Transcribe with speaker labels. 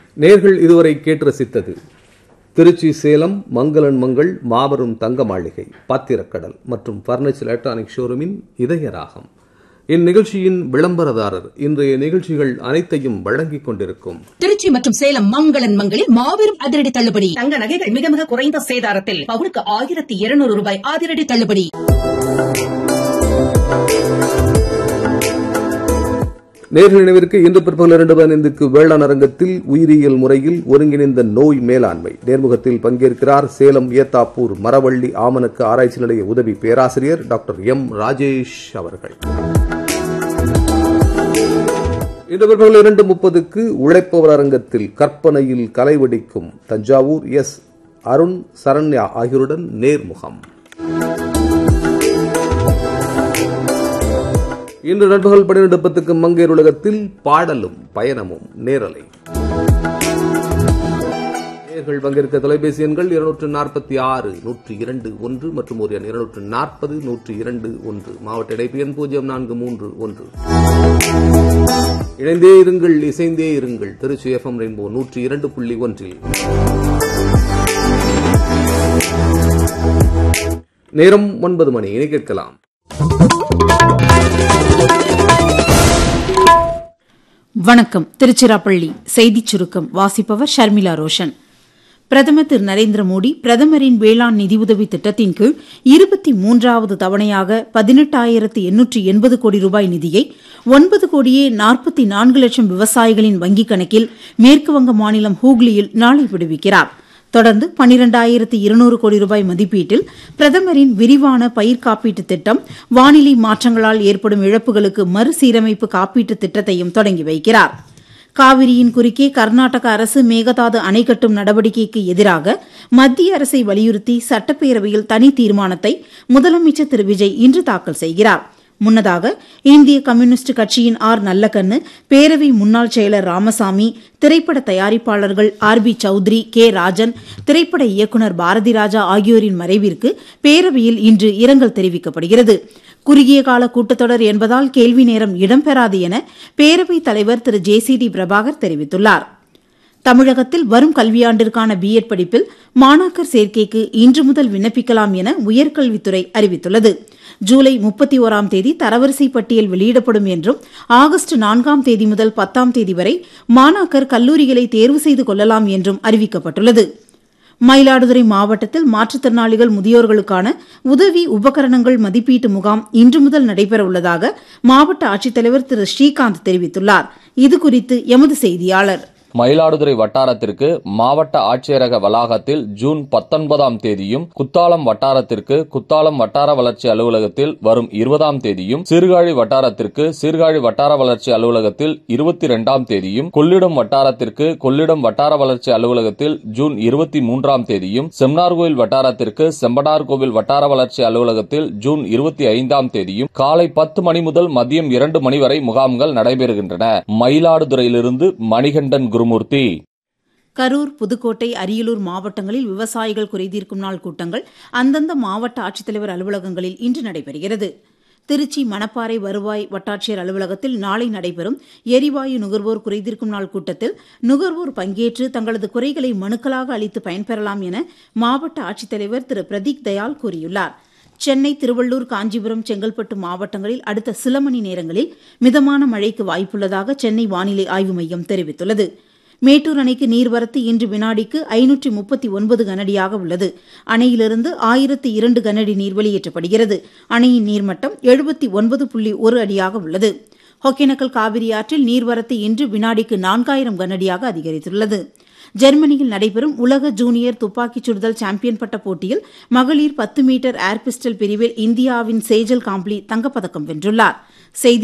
Speaker 1: நேர்கள் இதுவரை கேட்டு ரசித்தது திருச்சி சேலம் மங்களன் மங்கள் மாபெரும் தங்க மாளிகை பாத்திரக்கடல் மற்றும் பர்னிச்சர் எலக்ட்ரானிக் ஷோரூமின் இதய ராகம் இந்நிகழ்ச்சியின் விளம்பரதாரர் இன்றைய நிகழ்ச்சிகள் அனைத்தையும் வழங்கிக் கொண்டிருக்கும்
Speaker 2: திருச்சி மற்றும் சேலம் மங்களன் மங்களில் மாபெரும் அதிரடி தள்ளுபடி தங்க நகைகள் மிக மிக குறைந்த சேதாரத்தில் பவுனுக்கு ஆயிரத்தி இருநூறு ரூபாய் அதிரடி தள்ளுபடி
Speaker 1: நேர்கள் நினைவிற்கு இன்று பிற்பகல் இரண்டு பதினைந்துக்கு வேளாண் அரங்கத்தில் உயிரியல் முறையில் ஒருங்கிணைந்த நோய் மேலாண்மை நேர்முகத்தில் பங்கேற்கிறார் சேலம் ஏத்தாப்பூர் மரவள்ளி ஆமணக்கு ஆராய்ச்சி நிலைய உதவி பேராசிரியர் டாக்டர் எம் ராஜேஷ் அவர்கள் இன்று பிற்பகல் இரண்டு முப்பதுக்கு உழைப்பவர் அரங்கத்தில் கற்பனையில் கலைவடிக்கும் தஞ்சாவூர் எஸ் அருண் சரண்யா ஆகியோருடன் நேர்முகம் இன்று நண்பகல் பன்னிரண்டு பத்துக்கு மங்கையர் உலகத்தில் பாடலும் பயணமும் நேரலை நேர்கள் பங்கேற்க தொலைபேசி எண்கள் இருநூற்று நாற்பத்தி ஆறு நூற்றி இரண்டு ஒன்று மற்றும் ஒரு எண் இருநூற்று நாற்பது நூற்றி இரண்டு ஒன்று மாவட்ட இடைப்பு எண் பூஜ்ஜியம் நான்கு மூன்று ஒன்று இணைந்தே இருங்கள் இசைந்தே இருங்கள் திருச்சி எஃப்எம் ரெயின்போ நூற்றி இரண்டு புள்ளி ஒன்றில் நேரம் ஒன்பது மணி இனி கேட்கலாம்
Speaker 3: வணக்கம் திருச்சிராப்பள்ளி செய்திச் சுருக்கம் வாசிப்பவர் ஷர்மிளா ரோஷன் பிரதமர் திரு நரேந்திர மோடி பிரதமரின் வேளாண் நிதியுதவி திட்டத்தின் கீழ் இருபத்தி மூன்றாவது தவணையாக பதினெட்டாயிரத்து எண்ணூற்று எண்பது கோடி ரூபாய் நிதியை ஒன்பது கோடியே நாற்பத்தி நான்கு லட்சம் விவசாயிகளின் வங்கிக் கணக்கில் மேற்குவங்க மாநிலம் ஹூக்ளியில் நாளை விடுவிக்கிறார் தொடர்ந்து பனிரெண்டாயிரத்து இருநூறு கோடி ரூபாய் மதிப்பீட்டில் பிரதமரின் விரிவான பயிர் காப்பீட்டு திட்டம் வானிலை மாற்றங்களால் ஏற்படும் இழப்புகளுக்கு மறுசீரமைப்பு காப்பீட்டு திட்டத்தையும் தொடங்கி வைக்கிறார் காவிரியின் குறுக்கே கர்நாடக அரசு மேகதாது அணை கட்டும் நடவடிக்கைக்கு எதிராக மத்திய அரசை வலியுறுத்தி சட்டப்பேரவையில் தனி தீர்மானத்தை முதலமைச்சர் திரு விஜய் இன்று தாக்கல் செய்கிறார் முன்னதாக இந்திய கம்யூனிஸ்ட் கட்சியின் ஆர் நல்லக்கண்ணு பேரவை முன்னாள் செயலர் ராமசாமி திரைப்பட தயாரிப்பாளர்கள் R B Chowdhury K Rajan திரைப்பட இயக்குநர் பாரதி ராஜா ஆகியோரின் மறைவிற்கு பேரவையில் இன்று இரங்கல் தெரிவிக்கப்படுகிறது குறுகிய கால கூட்டத்தொடர் என்பதால் கேள்வி நேரம் இடம்பெறாது என பேரவைத் தலைவர் Thiru J C D Prabhakar தெரிவித்துள்ளார் தமிழகத்தில் வரும் கல்வியாண்டிற்கான பிஎட் படிப்பில் மாணாக்கர் சேர்க்கைக்கு இன்று முதல் விண்ணப்பிக்கலாம் என உயர்கல்வித்துறை அறிவித்துள்ளது ஜூலை முப்பத்தி ஓராம் தேதி தரவரிசை பட்டியல் வெளியிடப்படும் என்றும் ஆகஸ்ட் நான்காம் தேதி முதல் பத்தாம் தேதி வரை மாணாக்கர் கல்லூரிகளை தேர்வு செய்து கொள்ளலாம் என்றும் அறிவிக்கப்பட்டுள்ளது மயிலாடுதுறை மாவட்டத்தில் மாற்றுத்திறனாளிகள் முதியோர்களுக்கான உதவி உபகரணங்கள் மதிப்பீட்டு முகாம் இன்று முதல் நடைபெறவுள்ளதாக மாவட்ட ஆட்சித்தலைவர் திரு ஸ்ரீகாந்த் தெரிவித்துள்ளார் இதுகுறித்து எமது செய்தியாளர்
Speaker 4: மயிலாடுதுறை வட்டாரத்திற்கு மாவட்ட ஆட்சியரக வளாகத்தில் ஜூன் பத்தொன்பதாம் தேதியும் குத்தாலம் வட்டாரத்திற்கு குத்தாலம் வட்டார வளர்ச்சி அலுவலகத்தில் வரும் இருபதாம் தேதியும் சீர்காழி வட்டாரத்திற்கு சீர்காழி வட்டார வளர்ச்சி அலுவலகத்தில் இருபத்தி இரண்டாம் தேதியும் கொள்ளிடம் வட்டாரத்திற்கு கொள்ளிடம் வட்டார வளர்ச்சி அலுவலகத்தில் ஜூன் இருபத்தி மூன்றாம் தேதியும் செம்னார்கோவில் வட்டாரத்திற்கு செம்பனார்கோவில் வட்டார வளர்ச்சி அலுவலகத்தில் ஜூன் இருபத்தி ஐந்தாம் தேதியும் காலை பத்து மணி முதல் மதியம் இரண்டு மணி வரை முகாம்கள் நடைபெறுகின்றன மயிலாடுதுறையிலிருந்து மணிகண்டன் குருமூர்த்தி
Speaker 3: கரூர் புதுக்கோட்டை அரியலூர் மாவட்டங்களில் விவசாயிகள் குறைதீர்க்கும் நாள் கூட்டங்கள் அந்தந்த மாவட்ட ஆட்சித்தலைவர் அலுவலகங்களில் இன்று நடைபெறுகிறது திருச்சி மணப்பாறை வருவாய் வட்டாட்சியர் அலுவலகத்தில் நாளை நடைபெறும் எரிவாயு நுகர்வோர் குறைதீர்க்கும் நாள் கூட்டத்தில் நுகர்வோர் பங்கேற்று தங்களது குறைகளை மனுக்களாக அளித்து பயன்பெறலாம் என மாவட்ட ஆட்சித்தலைவர் திரு பிரதீக் தயாள் கூறியுள்ளார் சென்னை திருவள்ளூர் காஞ்சிபுரம் செங்கல்பட்டு மாவட்டங்களில் அடுத்த சில மணி நேரங்களில் மிதமான மழைக்கு வாய்ப்புள்ளதாக சென்னை வானிலை ஆய்வு மையம் தெரிவித்துள்ளது மேட்டூர் அணைக்கு நீர்வரத்து இன்று வினாடிக்கு ஐநூற்றி முப்பத்தி ஒன்பது கனடியாக உள்ளது அணையிலிருந்து ஆயிரத்து இரண்டு கனடி நீர் வெளியேற்றப்படுகிறது அணையின் நீர்மட்டம் எழுபத்தி ஒன்பது புள்ளி ஒரு அடியாக உள்ளது ஒகேனக்கல் காவிரி ஆற்றில் நீர்வரத்து இன்று வினாடிக்கு நான்காயிரம் கனடியாக அதிகரித்துள்ளது ஜெர்மனியில் நடைபெறும் உலக ஜூனியர் துப்பாக்கிச் சுடுதல் சாம்பியன் பட்ட போட்டியில் மகளிர் பத்து மீட்டர் ஏர் பிஸ்டல் பிரிவில் இந்தியாவின் சேஜல் காம்ப்ளி தங்கப்பதக்கம் வென்றுள்ளார் செய்தி